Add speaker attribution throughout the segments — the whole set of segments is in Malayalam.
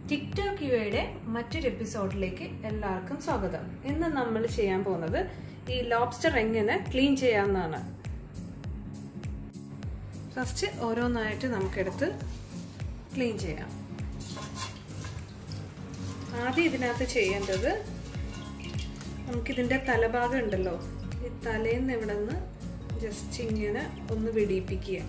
Speaker 1: ടിക്ടോക്ക് യുവയുടെ മറ്റൊരു എപ്പിസോഡിലേക്ക് എല്ലാവർക്കും സ്വാഗതം ഇന്ന് നമ്മൾ ചെയ്യാൻ പോകുന്നത് ഈ ലോബ്സ്റ്റർ എങ്ങനെ ക്ലീൻ ചെയ്യാവുന്നതാണ് ഫസ്റ്റ് ഓരോന്നായിട്ട് നമുക്കെടുത്ത് ക്ലീൻ ചെയ്യാം ആദ്യം ഇതിനകത്ത് ചെയ്യേണ്ടത് നമുക്കിതിൻ്റെ തലഭാഗം ഉണ്ടല്ലോ ഈ തലേന്ന് ഇവിടെ നിന്ന് ജസ്റ്റ് ഇങ്ങനെ ഒന്ന് വെടിയിപ്പിക്കുക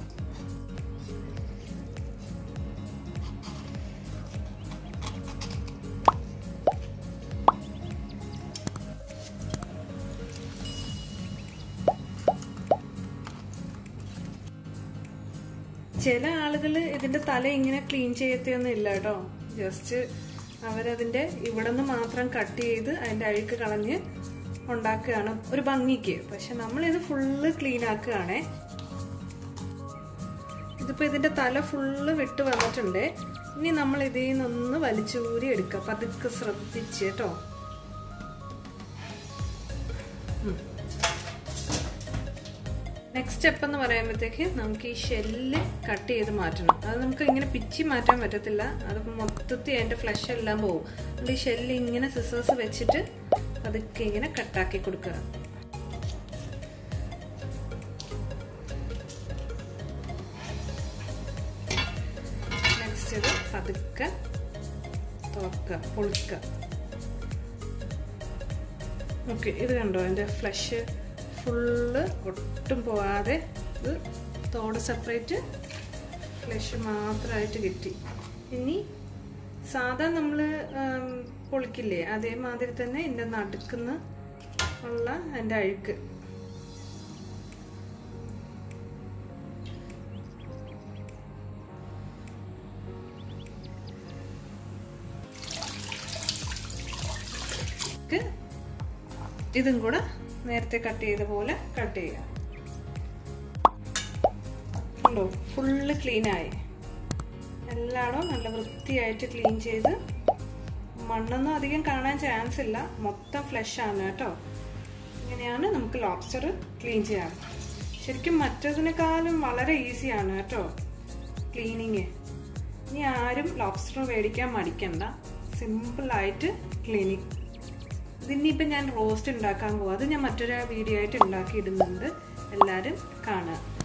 Speaker 1: ചില ആളുകൾ ഇതിന്റെ തല ഇങ്ങനെ ക്ലീൻ ചെയ്യത്തൊന്നും ഇല്ല കേട്ടോ ജസ്റ്റ് അവരതിന്റെ ഇവിടെ നിന്ന് മാത്രം കട്ട് ചെയ്ത് അതിന്റെ അഴുക്ക് കളഞ്ഞ് ഉണ്ടാക്കുകയാണ് ഒരു ഭംഗിക്ക് പക്ഷെ നമ്മൾ ഇത് ഫുള്ള് ക്ലീൻ ആക്കുകയാണേ ഇതിപ്പോ ഇതിന്റെ തല ഫുള്ള് വിട്ട് വന്നിട്ടുണ്ട് ഇനി നമ്മൾ ഇതിൽ നിന്നൊന്ന് വലിച്ചൂരി എടുക്കുക പതുക്കെ ശ്രദ്ധിച്ച് കേട്ടോ നെക്സ്റ്റ് സ്റ്റെപ്പ് എന്ന് പറയുമ്പോഴത്തേക്ക് നമുക്ക് ഈ ഷെല്ല് കട്ട് ചെയ്ത് മാറ്റണം അത് നമുക്ക് ഇങ്ങനെ പിച്ചി മാറ്റാൻ പറ്റത്തില്ല അത് മൊത്തത്തിൽ അതിൻ്റെ ഫ്ലഷ് എല്ലാം പോകും നമ്മൾ ഈ ഷെല്ല് ഇങ്ങനെ സിസേഴ്സ് വെച്ചിട്ട് അതൊക്കെ ഇങ്ങനെ കട്ടാക്കി കൊടുക്കുക നെക്സ്റ്റ് ഇത് പതുക്കെ തുറക്കുക പൊളിക്കുക ഓക്കെ ഇത് കണ്ടോ അതിൻ്റെ ഫ്ലഷ് ഫുള്ള് ഒട്ടും പോവാതെ ഇത് തോട് സെപ്പറേറ്റ് ഫ്ലഷ് മാത്രമായിട്ട് കിട്ടി ഇനി സാധാ നമ്മൾ പൊളിക്കില്ലേ അതേമാതിരി തന്നെ എൻ്റെ നടുക്കുന്ന് ഉള്ള എൻ്റെ അഴുക്ക് ഇതും കൂടെ നേരത്തെ കട്ട് ചെയ്ത പോലെ കട്ട് ചെയ്യാം ഉണ്ടോ ഫുള്ള് ക്ലീനായി എല്ലായിടവും നല്ല വൃത്തിയായിട്ട് ക്ലീൻ ചെയ്ത് മണ്ണൊന്നും അധികം കാണാൻ ചാൻസ് ഇല്ല മൊത്തം ഫ്ലഷ് ആണ് കേട്ടോ ഇങ്ങനെയാണ് നമുക്ക് ലോബ്സ്റ്റർ ക്ലീൻ ചെയ്യാൻ ശരിക്കും മറ്റതിനേക്കാളും വളരെ ഈസിയാണ് കേട്ടോ ക്ലീനിങ് ഇനി ആരും ലോബ്സ്റ്റർ മേടിക്കാൻ മടിക്കണ്ട സിമ്പിളായിട്ട് ക്ലീനിങ് ഇതിനിപ്പം ഞാൻ റോസ്റ്റ് ഉണ്ടാക്കാൻ പോകും അത് ഞാൻ മറ്റൊരു വീഡിയോ ആയിട്ട് ഉണ്ടാക്കി ഇടുന്നുണ്ട് എല്ലാവരും കാണുക